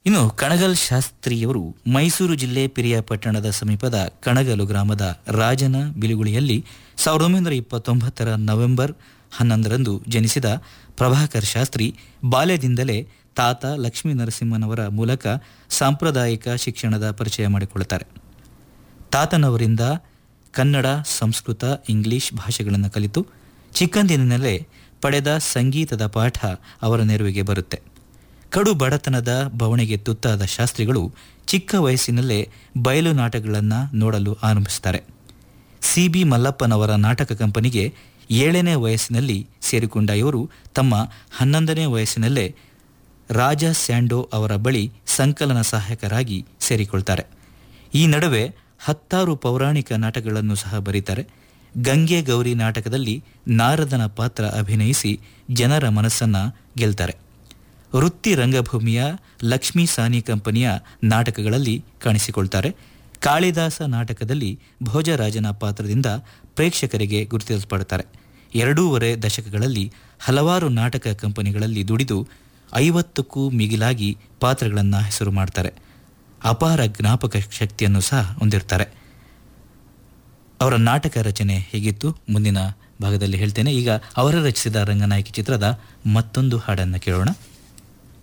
ಇನ್ನು ಕಣಗಲ್ ಶಾಸ್ತ್ರಿಯವರು ಮೈಸೂರು ಜಿಲ್ಲೆ ಪಿರಿಯಾಪಟ್ಟಣದ ಸಮೀಪದ ಕಣಗಲು ಗ್ರಾಮದ ರಾಜನ ಬಿಳುಗುಳಿಯಲ್ಲಿ ಸಾವಿರದ ಒಂಬೈನೂರ ಇಪ್ಪತ್ತೊಂಬತ್ತರ ನವೆಂಬರ್ ಹನ್ನೊಂದರಂದು ಜನಿಸಿದ ಪ್ರಭಾಕರ್ ಶಾಸ್ತ್ರಿ ಬಾಲ್ಯದಿಂದಲೇ ತಾತ ಲಕ್ಷ್ಮೀ ನರಸಿಂಹನವರ ಮೂಲಕ ಸಾಂಪ್ರದಾಯಿಕ ಶಿಕ್ಷಣದ ಪರಿಚಯ ಮಾಡಿಕೊಳ್ಳುತ್ತಾರೆ ತಾತನವರಿಂದ ಕನ್ನಡ ಸಂಸ್ಕೃತ ಇಂಗ್ಲಿಷ್ ಭಾಷೆಗಳನ್ನು ಕಲಿತು ಚಿಕ್ಕಂದಿನಲ್ಲೇ ಪಡೆದ ಸಂಗೀತದ ಪಾಠ ಅವರ ನೆರವಿಗೆ ಬರುತ್ತೆ ಕಡು ಬಡತನದ ಬವಣೆಗೆ ತುತ್ತಾದ ಶಾಸ್ತ್ರಿಗಳು ಚಿಕ್ಕ ವಯಸ್ಸಿನಲ್ಲೇ ಬಯಲು ನಾಟಕಗಳನ್ನು ನೋಡಲು ಆರಂಭಿಸುತ್ತಾರೆ ಸಿ ಬಿ ಮಲ್ಲಪ್ಪನವರ ನಾಟಕ ಕಂಪನಿಗೆ ಏಳನೇ ವಯಸ್ಸಿನಲ್ಲಿ ಸೇರಿಕೊಂಡ ಇವರು ತಮ್ಮ ಹನ್ನೊಂದನೇ ವಯಸ್ಸಿನಲ್ಲೇ ರಾಜ ಸ್ಯಾಂಡೋ ಅವರ ಬಳಿ ಸಂಕಲನ ಸಹಾಯಕರಾಗಿ ಸೇರಿಕೊಳ್ತಾರೆ ಈ ನಡುವೆ ಹತ್ತಾರು ಪೌರಾಣಿಕ ನಾಟಕಗಳನ್ನು ಸಹ ಬರೀತಾರೆ ಗಂಗೆ ಗೌರಿ ನಾಟಕದಲ್ಲಿ ನಾರದನ ಪಾತ್ರ ಅಭಿನಯಿಸಿ ಜನರ ಮನಸ್ಸನ್ನ ಗೆಲ್ತಾರೆ ವೃತ್ತಿ ರಂಗಭೂಮಿಯ ಲಕ್ಷ್ಮೀ ಸಾನಿ ಕಂಪನಿಯ ನಾಟಕಗಳಲ್ಲಿ ಕಾಣಿಸಿಕೊಳ್ತಾರೆ ಕಾಳಿದಾಸ ನಾಟಕದಲ್ಲಿ ಭೋಜರಾಜನ ಪಾತ್ರದಿಂದ ಪ್ರೇಕ್ಷಕರಿಗೆ ಗುರುತಿಸಲ್ಪಡುತ್ತಾರೆ ಎರಡೂವರೆ ದಶಕಗಳಲ್ಲಿ ಹಲವಾರು ನಾಟಕ ಕಂಪನಿಗಳಲ್ಲಿ ದುಡಿದು ಐವತ್ತಕ್ಕೂ ಮಿಗಿಲಾಗಿ ಪಾತ್ರಗಳನ್ನು ಹೆಸರು ಮಾಡ್ತಾರೆ ಅಪಾರ ಜ್ಞಾಪಕ ಶಕ್ತಿಯನ್ನು ಸಹ ಹೊಂದಿರ್ತಾರೆ ಅವರ ನಾಟಕ ರಚನೆ ಹೇಗಿತ್ತು ಮುಂದಿನ ಭಾಗದಲ್ಲಿ ಹೇಳ್ತೇನೆ ಈಗ ಅವರ ರಚಿಸಿದ ರಂಗನಾಯಕಿ ಚಿತ್ರದ ಮತ್ತೊಂದು ಹಾಡನ್ನು ಕೇಳೋಣ